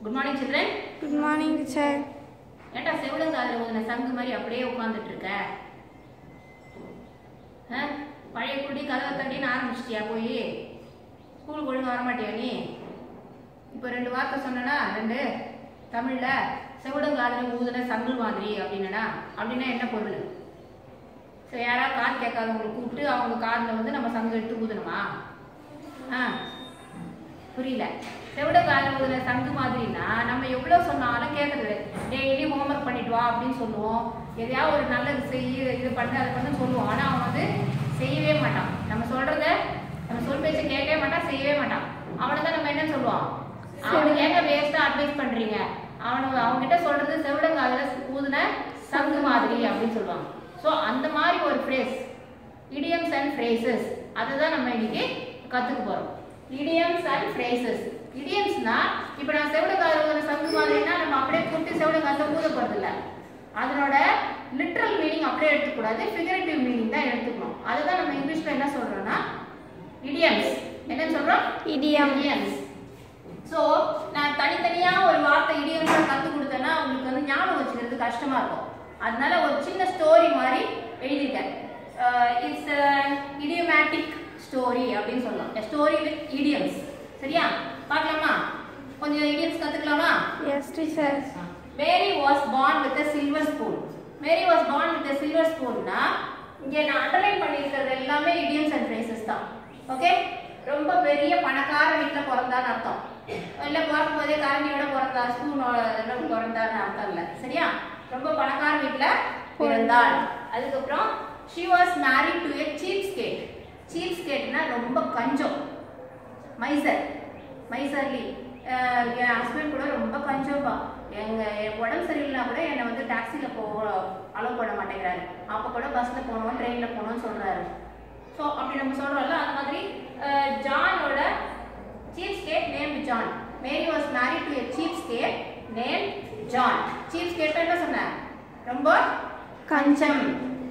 Good morning children good morning teacher ஏன்டா செவிடங்காதுல ஊதின சங்கு மாதிரி அப்படியே உட்காந்துட்டு இருக்க ஆ? பழைய குடி கதவை தட்டின்னு ஆரம்பிச்சிட்டியா போய் ஸ்கூலுக்கு ஒழுங்கா வரமாட்டியா நீ இப்போ ரெண்டு வார்த்தை சொன்னனா ரெண்டு தமிழ்ல செவிடங்காதுல ஊதுன சங்கு மாதிரி அப்படின்னா அப்படின்னா என்ன பொருள் ஸோ யாராவது காது கேட்காதவங்களை கூப்பிட்டு அவங்க காதில் வந்து நம்ம சங்கு எடுத்து ஊதணுமா ஆ புரியல செவிட காலில் ஊதுன சங்கு மாதிரினா நம்ம எவ்வளோ சொன்னாலும் கேட்கறது டெய்லி ஹோம்ஒர்க் பண்ணிட்டு வா அப்படின்னு சொல்லுவோம் எதையாவது ஒரு நல்லது செய் இது பண்ணு அதை பண்ணு சொல்லுவோம் ஆனால் அவன் வந்து செய்யவே மாட்டான் நம்ம சொல்றத நம்ம சொல் பேச்சு கேட்கவே மாட்டான் செய்யவே மாட்டான் அவனை தான் நம்ம என்ன சொல்லுவோம் அவனுக்கு ஏங்க வேஸ்ட்டாக அட்வைஸ் பண்றீங்க அவனு அவன்கிட்ட சொல்றது செவிடங்காதுல ஊதுன சங்கு மாதிரி அப்படின்னு சொல்லுவாங்க ஸோ அந்த மாதிரி ஒரு ஃப்ரேஸ் இடியம்ஸ் அண்ட் ஃப்ரேசஸ் அதை தான் நம்ம இன்னைக்கு கற்றுக்க போகிறோம் இடியம்ஸ் அண்ட் ஃப்ரேசஸ் இடியம்ஸ்னா இப்போ நான் செவிடக்காரங்க சங்கு மாதிரினா நம்ம அப்படியே கூப்பிட்டு செவிடக்காரத்தை ஊத போகிறது இல்லை அதனோட லிட்ரல் மீனிங் அப்படியே எடுத்துக்கூடாது ஃபிகரேட்டிவ் மீனிங் தான் எடுத்துக்கணும் அதுதான் நம்ம இங்கிலீஷில் என்ன சொல்கிறோம்னா இடியம்ஸ் என்ன சொல்கிறோம் இடியம் இடியம்ஸ் ஸோ நான் தனித்தனியாக ஒரு வார்த்தை இடியம்ஸாக கற்றுக் கொடுத்தேன்னா உங்களுக்கு வந்து ஞாபகம் வச்சுக்கிறது கஷ்டமாக இருக்கும் அதனால ஒரு சின்ன ஸ்டோரி மாதிரி எழுதியிருக்கேன் இட்ஸ் இடியோமேட்டிக் ஸ்டோரி அப்படின்னு சொல்லலாம் ஸ்டோரி வித் இடியம்ஸ் சரியா பார்க்கலாமா கொஞ்சம் இடியம்ஸ் கற்றுக்கலாமா yes teacher Mary was born with a silver spoon Mary was born with a silver spoonனா இங்கே நான் அண்டர்லைன் பண்ணியிருக்கிறது எல்லாமே இடியம்ஸ் அண்ட் ஃப்ரேசஸ் தான் ஓகே ரொம்ப பெரிய பணக்கார வீட்டில் பிறந்தான்னு அர்த்தம் இல்லை பிறக்கும் போதே கரண்டியோட பிறந்தா ஸ்பூனோட பிறந்தான்னு அர்த்தம் இல்லை சரியா ரொம்ப பணக்கார வீட்டில் பிறந்தாள் அதுக்கப்புறம் she was married to a cheap skate cheap skateனா ரொம்ப கஞ்சம் மைசர் மைசர்லி என் ஹஸ்பண்ட் கூட ரொம்ப கஞ்சம்பா எங்க என் உடம்பு சரியில்லைனா கூட என்னை வந்து டாக்ஸில போக அலோவ் பண்ண மாட்டேங்கிறாரு அப்போ கூட பஸ்ல போகணும் ட்ரெயின்ல போகணும்னு சொல்றாரு ஸோ அப்படி நம்ம சொல்றோம்ல அந்த மாதிரி அஹ், ஜானோட cheapskate name John Mary was married to a cheapskate name John cheapskate என்ன சொன்னேன் ரொம்ப Ganjam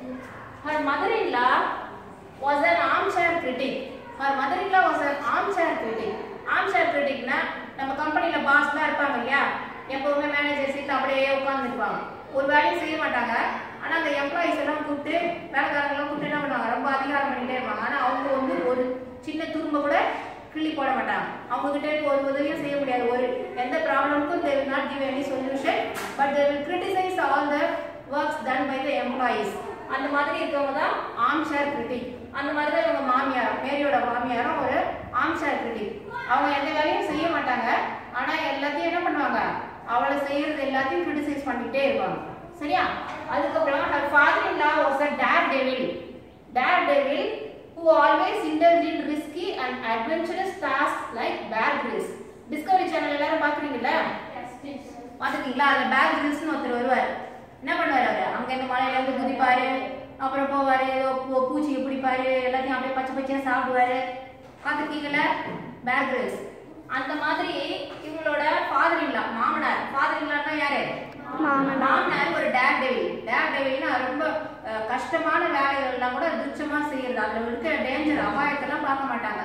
Her mother-in-law was an armchair critic. Her mother-in-law was an armchair critic. armchair criticனா நம்ம கம்பெனில பாஸ்லாம் இருப்பாங்க இல்லையா எப்பவுமே மேனேஜர் சீட்ல அப்படியே உட்கார்ந்துருப்பாங்க ஒரு வேலையும் செய்ய மாட்டாங்க ஆனா அந்த எம்ப்ளாயிஸ் எல்லாம் கூப்பிட்டு வேலைக்காரங்கெல்லாம் கூப்பிட்டு என்ன பண்ணுவாங்க ரொம்ப அதிகாரம் பண்ணிட்டே இருப்பாங்க ஆனா அவங்க வந்து ஒரு சின்ன துரும்ப கூட கிள்ளி போட மாட்டாங்க அவங்க கிட்ட இருந்து ஒரு உதவியும் செய்ய முடியாது ஒரு எந்த ப்ராப்ளமுக்கும் they will not give any solution but they will criticize all the works done by the employees அந்த மாதிரி இருக்கவங்க தான் ஆம்ஷேர் கிரிட்டிக் அந்த மாதிரி தான் இவங்க மாமியார் மேரியோட மாமியாரும் ஒரு ஆம்ஷேர் கிரிட்டிக் அவங்க எந்த வேலையும் செய்ய மாட்டாங்க ஆனா எல்லாத்தையும் என்ன பண்ணுவாங்க அவளை செய்யறது எல்லாத்தையும் கிரிட்டிசைஸ் பண்ணிட்டே இருப்பாங்க சரியா அதுக்கப்புறம் her father in law was a daredevil daredevil who always indulged in risky and adventurous tasks like bear grylls Discovery channel எல்லாரும் பாக்குறீங்கல்ல பாத்துக்கீங்களா அதுல பேர் கிரில்ஸ்னு ஒருத்தர் வருவார் என்ன பண்ணுவார் அவரு அங்க இருந்து மலையில இருந்து குதிப்பாரு அப்புறம் போவாரு ஏதோ பூ- பூச்சியை பிடிப்பாரு எல்லாத்தையும் அப்படியே பச்சை பச்சையா சாப்பிடுவாரு பாத்துருக்கீங்கல்ல பேர் கிரில்ஸ் அந்த மாதிரி இவங்களோட ஃபாதர் இல்லா மாமனார் ஃபாதர் இல்லான்னா யாரு மாமனார். மாமனார் ஒரு டேர் டெவில் டேர் டெவில்னா ரொம்ப அஹ், கஷ்டமான வேலைகள் எல்லாம் கூட துச்சமா செய்யறது அதுல இருக்கிற டேஞ்சர் அபாயத்தெல்லாம் பார்க்க மாட்டாங்க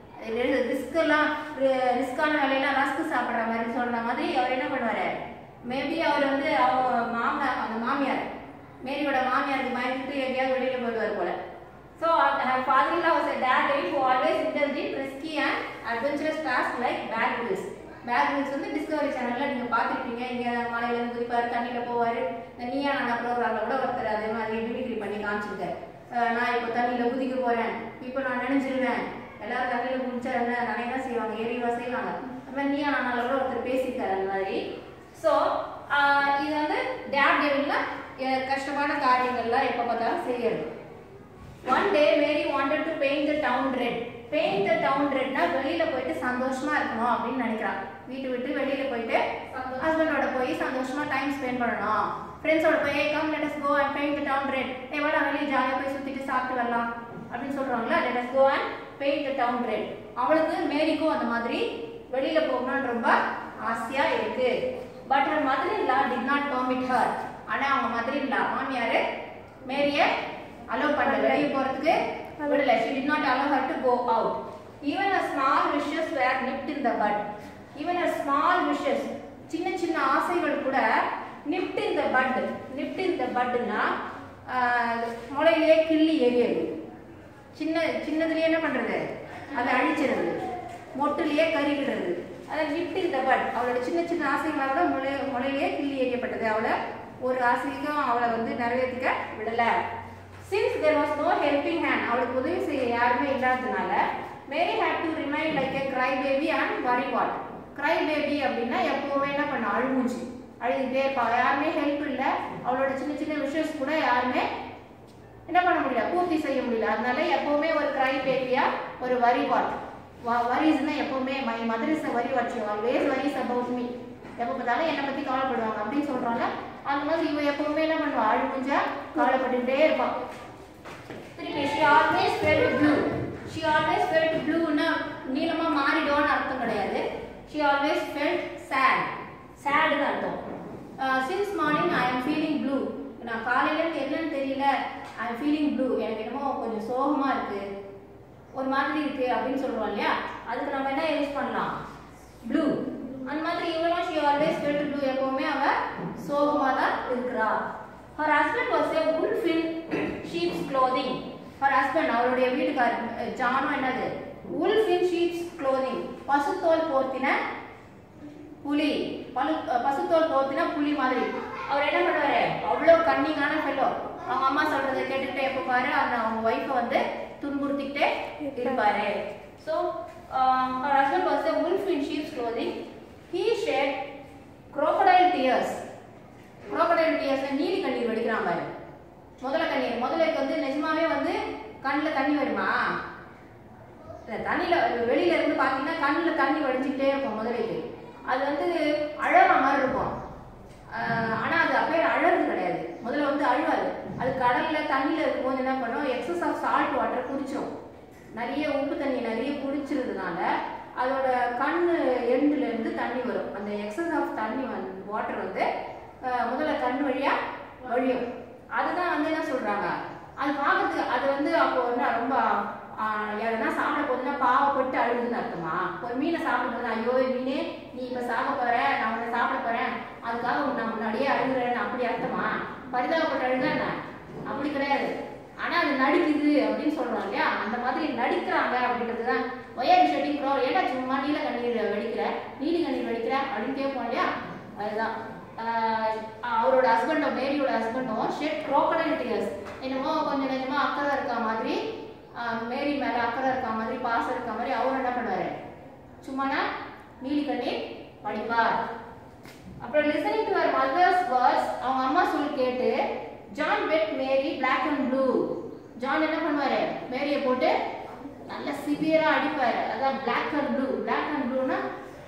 ரிஸ்க் எல்லாம் ரிஸ்கான வேலையெல்லாம் ரஸ்க் சாப்பிடுற மாதிரி சொல்ற மாதிரி அவர் என்ன பண்ணுவாரு மேபி அவர் வந்து அவங்க மாமனார் அந்த மாமியார் மேரியோட மாமியாருக்கு பயந்துட்டு எங்கேயாவது வெளியில போயிடுவார் போல So her father-in-law was a daredevil who always indulged in risky and adventurous tasks like bear grylls. bear grylls வந்து டிஸ்கவரி சேனல்ல நீங்க பார்த்திருப்பீங்க இங்க மலையில இருந்து குதிப்பாரு தண்ணியில போவாரு இந்த நீயா நானா ப்ரோக்ராம்ல கூட ஒருத்தர் அதே மாதிரி மிமிக்ரி பண்ணி காமிச்சிருக்காரு அஹ் நான் இப்போ தண்ணியில குதிக்க போறேன் இப்போ நான் நினைச்சிருவேன் எல்லாரும் தண்ணியில குதிச்சா என்ன நிறைய தான் செய்வாங்க ஏறிவா செய்வாங்க அது மாதிரி நீயா நானால கூட ஒருத்தர் பேசியிருக்காரு அந்த மாதிரி ஸோ இது வந்து டேர் டெவில்னா கஷ்டமான காரியங்கள்லாம் எப்போ பார்த்தாலும் செய்யறது one day Mary wanted to paint the town red paint the town ரெட்னா வெளியில போயிட்டு சந்தோஷமா இருக்கணும் அப்படின்னு நினைக்கிறான் வீட்டு விட்டு வெளியில போயிட்டு ஹஸ்பண்டோட போய் சந்தோஷமா டைம் ஸ்பெண்ட் பண்ணணும் ஃப்ரெண்ட்ஸோட போய் come let us go and paint the town red ஏ வாடா வெளியே ஜாலியாக போய் சுத்திட்டு சாப்பிட்டு வரலாம் அப்படின்னு சொல்றாங்களா let us go and paint the town red அவளுக்கு மேரிக்கும் அந்த மாதிரி வெளியில போகணும்னு ரொம்ப ஆசையா இருக்கு but her mother in law did not permit her ஆனா அவங்க மதர் இல்ல மாமியாரு மேரிய அலோவ் பண்ணல வெளிய போறதுக்கு விடல she did not allow her to go out even a small wishes were nipped in the bud even a small wishes சின்ன சின்ன ஆசைகள் கூட நிப்ட் இந்த பட் நிப்ட் இந்த பட்டுனா முளையிலே கிள்ளி எரியுது சின்ன சின்னதுலயே என்ன பண்றது அதை அழிச்சிடுறது மொட்டுலயே கருகிடுறது அதை நிப்ட் இந்த பட் அவளோட சின்ன சின்ன ஆசைகளாக கூட முளை முளையிலே கிள்ளி எறியப்பட்டது அவளை ஒரு ஆசைக்கும் அவளை வந்து நிறைவேற்றிக்க விடல since there was no helping hand அவளுக்கு உதவி செய்ய யாருமே இல்லாததுனால Mary had to remain like a crybaby and worrywart crybaby அப்படின்னா எப்பவுமே என்ன பண்ண அழுமுச்சு அழுதுகிட்டே இருப்பா யாருமே ஹெல்ப் இல்லை அவளோட சின்ன சின்ன விஷயஸ் கூட யாருமே என்ன பண்ண முடியல பூர்த்தி செய்ய முடியல அதனால எப்பவுமே ஒரு கிரை பேபியா ஒரு வரி வாட் வரிஸ்னா எப்பவுமே my mother is worrywart she always worries about me எப்போ பார்த்தாலும் என்னை பத்தி கவலைப்படுவாங்க அப்படின்னு சொல்றாங்க அந்த மாதிரி இவ எப்பவுமே என்ன பண்ணுவா அழுமுஞ்சா கவலைப்பட்டுட்டே இருப்பான் திருப்பி she always felt blue she always felt ப்ளூன்னா நீளமா மாறிடும்னு அர்த்தம் கிடையாது ஷி ஆல்வேஸ் ஃபெல்ட் சேட் சேடுன்னு அர்த்தம் since morning I am feeling blue நான் காலையில இருந்து என்னன்னு தெரியல ஐ எம் ஃபீலிங் ப்ளூ எனக்கு என்னமோ கொஞ்சம் சோகமா இருக்கு ஒரு மாதிரி இருக்கு அப்படின்னு சொல்றோம் இல்லையா அதுக்கு நம்ம என்ன யூஸ் பண்ணலாம் ப்ளூ அந்த மாதிரி இவளும் ஷி ஆல்வேஸ் ஃபெல்ட் ப்ளூ எப்பவுமே அவ சோகமா தான் இருக்கிறா her husband was a wolf in sheep's clothing her husband அவருடைய வீட்டுக்காரர் ஜானும் என்னது wolf in sheep's clothing பசுத்தோல் போர்த்தின புலி பழு பசுத்தோல் போர்த்தின புலி மாதிரி அவர் என்ன பண்ணுவாரு அவ்வளோ கன்னிங்கான ஃபெல்லோ அவங்க அம்மா சொல்றதை கேட்டுக்கிட்டே எப்போ பாரு அந்த அவங்க ஒய்ஃபை வந்து துன்புறுத்திக்கிட்டே இருப்பாரு so her husband was a wolf in sheep's clothing he shed crocodile tears crocodile tears நீலி கண்ணீர் வடிக்கிறான் பாரு முதல்ல கண்ணீர் முதலைக்கு வந்து நிஜமாவே வந்து கண்ணில் தண்ணி வருமா இல்ல, தண்ணியில வெளியில இருந்து பாத்தீங்கன்னா கண்ணுல தண்ணி வடிஞ்சுக்கிட்டே இருக்கும் முதலைக்கு அது வந்து அழற மாதிரி இருக்கும் ஆஹ் ஆனா அது அப்படியே அழறது கிடையாது முதல்ல வந்து அழுவாது அது கடல்ல தண்ணியில இருக்கும்போது என்ன பண்ணும் எக்ஸஸ் ஆஃப் சால்ட் வாட்டர் குடிச்சிடும் நிறைய உப்பு தண்ணி நிறைய குடிச்சிருந்ததுனால அதோட கண்ணு எண்டுல இருந்து தண்ணி வரும் அந்த எக்ஸஸ் ஆஃப் தண்ணி வந்து வாட்டர் வந்து ஆஹ் முதல்ல கண் வழியா வழியும் அதுதான் வந்து என்ன சொல்றாங்க அது பார்க்கறதுக்கு அது வந்து அப்போ வந்து ரொம்ப ஆஹ் எதனா சாப்பிட போதுன்னா பாவப்பட்டு அழுதுன்னு அர்த்தமா ஒரு மீனை சாப்பிட போது ஐயோ மீனே நீ இப்ப சாப்பிட போற நான் உன்னை சாப்பிட போறேன் அதுக்காக உன்னை நான் முன்னாடியே அழுகுறேன்னு அப்படி அர்த்தமா பரிதாபப்பட்டு அழுதா என்ன அப்படி கிடையாது ஆனா அது நடிக்குது அப்படின்னு சொல்றோம் இல்லையா அந்த மாதிரி நடிக்கிறாங்க அப்படின்றதுதான் ஒயர் ஷெட்டிங் ப்ரோ ஏடா சும்மா நீல கண்ணீர் வெடிக்கிற நீலி கண்ணீர் வெடிக்கிற அப்படின்னு கேட்போம் இல்லையா அதுதான் ஆஹ் அவரோட ஹஸ்பண்டும் மேரியோட ஹஸ்பண்டும் ஷெட் crocodile tears என்னமோ கொஞ்சம் கொஞ்சமா அக்கறை இருக்க மாதிரி ஆஹ் மேரி மேல அக்கறை இருக்க மாதிரி பாசம் இருக்க மாதிரி அவரும் என்ன பண்ணுவாரு சும்மானா நீலி கண்ணீர் படிப்பார் அப்புறம் லிசனிங் டு அவர் மதர்ஸ் வேர்ட்ஸ் அவங்க அம்மா சொல்லி கேட்டு John beat Mary black and blue John என்ன பண்ணுவாரு மேரியை போட்டு நல்ல சிவியரா அடிப்பாரு அதான் black and blue black and ப்ளூனா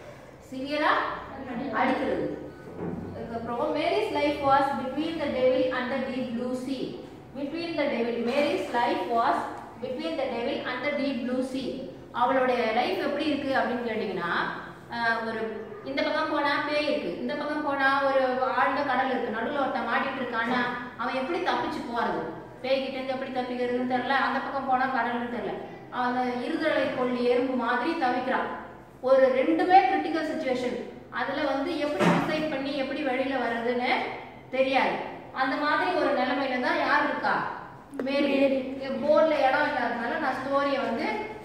சிவியரா அடிக்கிறது அதுக்கப்புறம் Mary's life was between the devil and the deep blue sea between the devil Mary's life was between the devil and the deep blue sea அவளுடைய லைஃப் எப்படி இருக்கு அப்படின்னு கேட்டிங்கன்னா ஆஹ் ஒரு இந்த பக்கம் போனா பேய் இருக்கு இந்த பக்கம் போனா ஒரு ஆழ்ந்த கடல் இருக்கு நடுவில் ஒருத்தன் மாட்டிட்டு இருக்கான்னா அவன் எப்படி தப்பிச்சு போறது பேய்கிட்ட இருந்து எப்படி தப்பிக்கிறதுன்னு தெரியல அந்த பக்கம் போனா கடல்னு தெரியல அவன் இருதலை கொள்ளி எறும்பு மாதிரி தவிக்கிறான் ஒரு ரெண்டுமே கிரிட்டிக்கல் சுச்சுவேஷன் அதுல வந்து எப்படி டிசைட் பண்ணி எப்படி வெளியில வர்றதுன்னு தெரியாது அந்த மாதிரி ஒரு நிலைமையில தான் யார் இருக்கா மேரி போர்ட்ல இடம் இல்லாததுனால நான் ஸ்டோரியை வந்து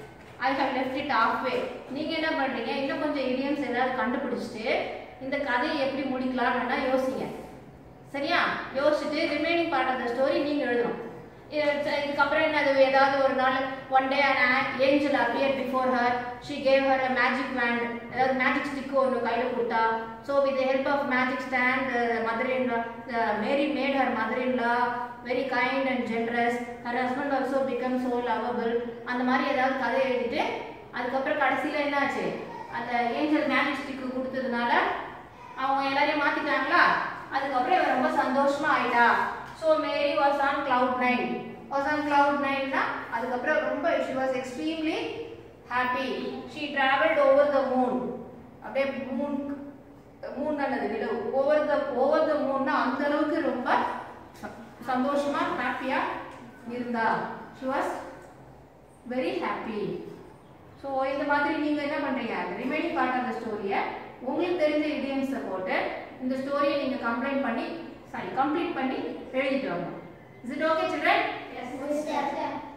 I have left it halfway நீங்க என்ன பண்றீங்க இன்னும் கொஞ்சம் இடியம்ஸ் ஏதாவது கண்டுபிடிச்சிட்டு இந்த கதையை எப்படி முடிக்கலாம்னு வேணா யோசிங்க சரியா யோசிச்சுட்டு remaining part of the story நீங்க எழுதணும் இது- இதுக்கப்புறம் என்னது ஏதாவது ஒரு நாள் one day an angel appear before her she gave her magic wand ஏதாவது மேஜிக் ஸ்டிக் ஒன்று கையில் கொடுத்தா so with help of magic stand mother in Mary made her mother in law very kind and generous her husband also become so lovable அந்த மாதிரி ஏதாவது கதை எழுதிட்டு அதுக்கப்புறம் கடைசியில் என்னாச்சு அந்த ஏஞ்சல் மேஜிக் ஸ்டிக் கொடுத்ததுனால அவங்க எல்லாரையும் மாத்திட்டாங்களா அதுக்கப்புறம் இவ ரொம்ப சந்தோஷமா ஆயிட்டா so Mary was on cloud nine was on cloud நைன்னா அதுக்கப்புறம் ரொம்ப she was extremely happy she travelled over the moon அப்படியே மூன் மூன் தானது நிலவு ஓவர் த ஓவர் த மூன்னா அந்த அளவுக்கு ரொம்ப ச- சந்தோஷமா ஹாப்பியா இருந்தா she was very happy so இந்த மாதிரி நீங்க என்ன பண்றீங்க ரிமைனிங் பார்ட் ஆஃப் த ஸ்டோரியை உங்களுக்கு தெரிஞ்ச இடியம்ஸை போட்டு இந்த ஸ்டோரியை நீங்க கம்ப்ளைண்ட் பண்ணி சாரி கம்ப்ளீட் பண்ணி எழுதிட்டு வரணும் is it okay children Yes, mister.